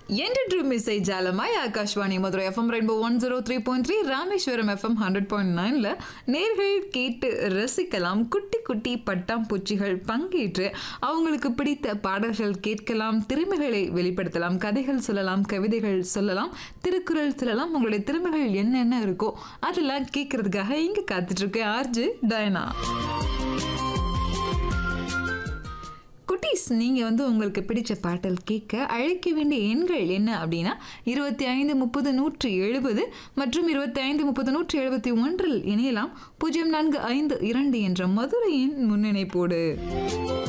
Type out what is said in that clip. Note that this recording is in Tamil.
என்றென்றும் இசை ஜாலமாய் Akashvani Madurai FM rainbow one zero three point three Rameswaram FM hundred point நைனில் நேர்கள் கேட்டு ரசிக்கலாம் குட்டி குட்டி பட்டாம்பூச்சிகள் பங்கேற்று அவங்களுக்கு பிடித்த பாடல்கள் கேட்கலாம் திறமைகளை வெளிப்படுத்தலாம் கதைகள் சொல்லலாம் கவிதைகள் சொல்லலாம் திருக்குறள் சொல்லலாம் உங்களுடைய திறமைகள் என்னென்ன இருக்கோ அதெல்லாம் கேட்கறதுக்காக இங்கே காத்துட்ருக்கு ஆர்ஜு டயனா குட்டீஸ் நீங்கள் வந்து உங்களுக்கு பிடிச்ச பாட்டல் கேட்க அழைக்க வேண்டிய எண்கள் என்ன அப்படின்னா இருபத்தி ஐந்து முப்பது நூற்றி எழுபது மற்றும் இருபத்தி ஐந்து முப்பது நூற்றி எழுபத்தி ஒன்றில் இணையலாம் பூஜ்ஜியம் நான்கு ஐந்து இரண்டு என்ற மதுரையின் முன்னிணைப்போடு